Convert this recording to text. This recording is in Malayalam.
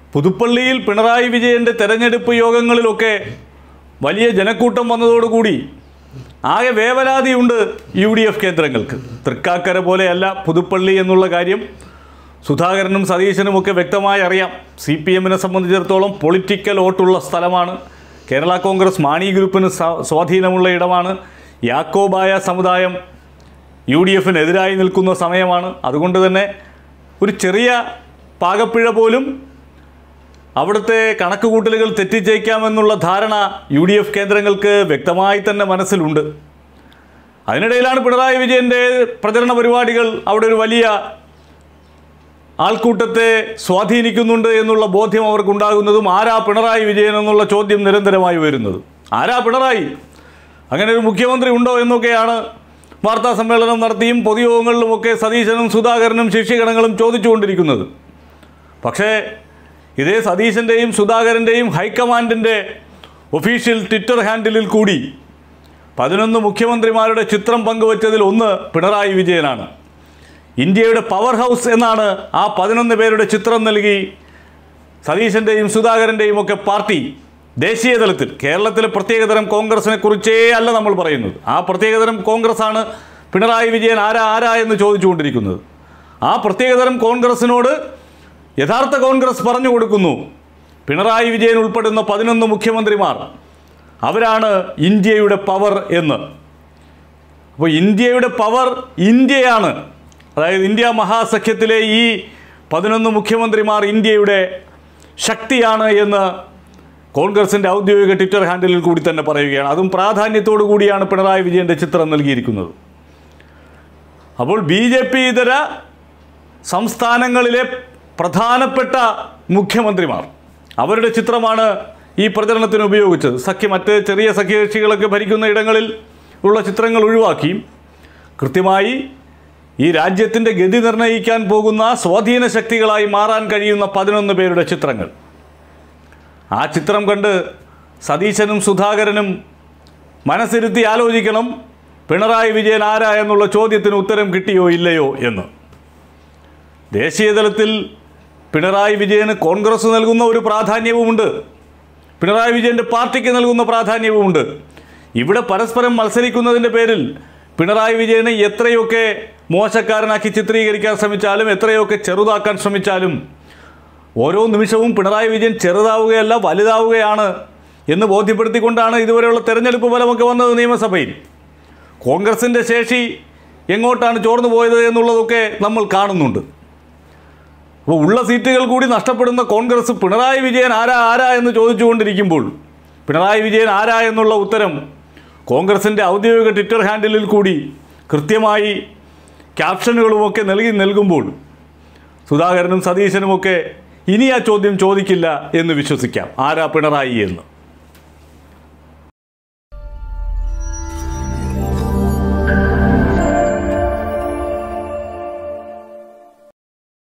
പുതുപ്പള്ളിയിൽ പിണറായി വിജയൻ്റെ തെരഞ്ഞെടുപ്പ് യോഗങ്ങളിലൊക്കെ വലിയ ജനക്കൂട്ടം വന്നതോടുകൂടി ആകെ വേവലാതിയുണ്ട് യു ഡി എഫ് കേന്ദ്രങ്ങൾക്ക് തൃക്കാക്കര പോലെയല്ല പുതുപ്പള്ളി എന്നുള്ള കാര്യം സുധാകരനും സതീശനുമൊക്കെ വ്യക്തമായി അറിയാം സി പി എമ്മിനെ സംബന്ധിച്ചിടത്തോളം പൊളിറ്റിക്കൽ വോട്ടുള്ള സ്ഥലമാണ് കേരള കോൺഗ്രസ് മാണി ഗ്രൂപ്പിന് സ- സ്വാധീനമുള്ള ഇടമാണ് യാക്കോബായ സമുദായം യു ഡി എഫിനെതിരായി നിൽക്കുന്ന സമയമാണ് അതുകൊണ്ട് തന്നെ ഒരു ചെറിയ പാകപ്പിഴ പോലും അവിടുത്തെ കണക്കുകൂട്ടലുകൾ തെറ്റിച്ചേക്കാമെന്നുള്ള ധാരണ യു ഡി എഫ് കേന്ദ്രങ്ങൾക്ക് വ്യക്തമായി തന്നെ മനസ്സിലുണ്ട് അതിനിടയിലാണ് പിണറായി വിജയൻ്റെ പ്രചരണ പരിപാടികൾ അവിടെ ഒരു വലിയ ആൾക്കൂട്ടത്തെ സ്വാധീനിക്കുന്നുണ്ട് എന്നുള്ള ബോധ്യം അവർക്കുണ്ടാകുന്നതും ആരാ പിണറായി വിജയൻ എന്നുള്ള ചോദ്യം നിരന്തരമായി വരുന്നത് ആരാ പിണറായി അങ്ങനെ ഒരു മുഖ്യമന്ത്രി ഉണ്ടോ എന്നൊക്കെയാണ് വാർത്താ സമ്മേളനം നടത്തിയും പൊതുയോഗങ്ങളിലുമൊക്കെ സതീശനും സുധാകരനും ശിഷ്യഗണങ്ങളും ചോദിച്ചുകൊണ്ടിരിക്കുന്നത് പക്ഷേ ഇതേ സതീശൻ്റെയും സുധാകരൻ്റെയും ഹൈക്കമാൻഡിൻ്റെ ഒഫീഷ്യൽ ട്വിറ്റർ ഹാൻഡിലിൽ കൂടി പതിനൊന്ന് മുഖ്യമന്ത്രിമാരുടെ ചിത്രം പങ്കുവച്ചതിൽ ഒന്ന് പിണറായി വിജയനാണ് ഇന്ത്യയുടെ പവർ ഹൗസ് എന്നാണ് ആ പതിനൊന്ന് പേരുടെ ചിത്രം നൽകി സതീശൻ്റെയും സുധാകരൻ്റെയും ഒക്കെ പാർട്ടി ദേശീയ തലത്തിൽ കേരളത്തിലെ പ്രത്യേകതരം കോൺഗ്രസിനെ കുറിച്ചേ അല്ല നമ്മൾ പറയുന്നത് ആ പ്രത്യേകതരം കോൺഗ്രസ്സാണ് പിണറായി വിജയൻ ആരാ ആരാ എന്ന് ചോദിച്ചുകൊണ്ടിരിക്കുന്നത് ആ പ്രത്യേകതരം കോൺഗ്രസിനോട് യഥാർത്ഥ കോൺഗ്രസ് പറഞ്ഞു കൊടുക്കുന്നു പിണറായി വിജയൻ ഉൾപ്പെടുന്ന പതിനൊന്ന് മുഖ്യമന്ത്രിമാർ അവരാണ് ഇന്ത്യയുടെ പവർ എന്ന് അപ്പോൾ ഇന്ത്യയുടെ പവർ ഇന്ത്യയാണ് അതായത് ഇന്ത്യ മഹാസഖ്യത്തിലെ ഈ പതിനൊന്ന് മുഖ്യമന്ത്രിമാർ ഇന്ത്യയുടെ ശക്തിയാണ് എന്ന് കോൺഗ്രസിൻ്റെ ഔദ്യോഗിക ട്വിറ്റർ ഹാൻഡിലിൽ കൂടി തന്നെ പറയുകയാണ് അതും പ്രാധാന്യത്തോടു കൂടിയാണ് പിണറായി വിജയൻ്റെ ചിത്രം നൽകിയിരിക്കുന്നത് അപ്പോൾ ബി ജെ പി ഇതര സംസ്ഥാനങ്ങളിലെ പ്രധാനപ്പെട്ട മുഖ്യമന്ത്രിമാർ അവരുടെ ചിത്രമാണ് ഈ പ്രചരണത്തിന് ഉപയോഗിച്ചത് സഖ്യ മറ്റ് ചെറിയ സഖ്യകക്ഷികളൊക്കെ ഭരിക്കുന്ന ഇടങ്ങളിൽ ഉള്ള ചിത്രങ്ങൾ ഒഴിവാക്കി കൃത്യമായി ഈ രാജ്യത്തിൻ്റെ ഗതി നിർണ്ണയിക്കാൻ പോകുന്ന സ്വാധീന ശക്തികളായി മാറാൻ കഴിയുന്ന പതിനൊന്ന് പേരുടെ ചിത്രങ്ങൾ ആ ചിത്രം കണ്ട് സതീശനും സുധാകരനും മനസ്സിരുത്തി ആലോചിക്കണം പിണറായി വിജയൻ ആരാ എന്നുള്ള ചോദ്യത്തിന് ഉത്തരം കിട്ടിയോ ഇല്ലയോ എന്ന് ദേശീയ തലത്തിൽ പിണറായി വിജയന് കോൺഗ്രസ് നൽകുന്ന ഒരു പ്രാധാന്യവുമുണ്ട് പിണറായി വിജയൻ്റെ പാർട്ടിക്ക് നൽകുന്ന പ്രാധാന്യവുമുണ്ട് ഇവിടെ പരസ്പരം മത്സരിക്കുന്നതിൻ്റെ പേരിൽ പിണറായി വിജയനെ എത്രയൊക്കെ മോശക്കാരനാക്കി ചിത്രീകരിക്കാൻ ശ്രമിച്ചാലും എത്രയൊക്കെ ചെറുതാക്കാൻ ശ്രമിച്ചാലും ഓരോ നിമിഷവും പിണറായി വിജയൻ ചെറുതാവുകയല്ല വലുതാവുകയാണ് എന്ന് ബോധ്യപ്പെടുത്തിക്കൊണ്ടാണ് ഇതുവരെയുള്ള തെരഞ്ഞെടുപ്പ് ഫലമൊക്കെ വന്നത് നിയമസഭയിൽ കോൺഗ്രസിൻ്റെ ശേഷി എങ്ങോട്ടാണ് ചോർന്നു പോയത് എന്നുള്ളതൊക്കെ നമ്മൾ കാണുന്നുണ്ട് അപ്പോൾ ഉള്ള സീറ്റുകൾ കൂടി നഷ്ടപ്പെടുന്ന കോൺഗ്രസ് പിണറായി വിജയൻ ആരാ ആരാ എന്ന് ചോദിച്ചുകൊണ്ടിരിക്കുമ്പോൾ പിണറായി വിജയൻ ആരാ എന്നുള്ള ഉത്തരം കോൺഗ്രസിൻ്റെ ഔദ്യോഗിക ട്വിറ്റർ ഹാൻഡിലിൽ കൂടി കൃത്യമായി ക്യാപ്ഷനുകളുമൊക്കെ നൽകി നൽകുമ്പോൾ സുധാകരനും സതീശനുമൊക്കെ ഇനി ആ ചോദ്യം ചോദിക്കില്ല എന്ന് വിശ്വസിക്കാം ആരാ പിണറായി എന്ന്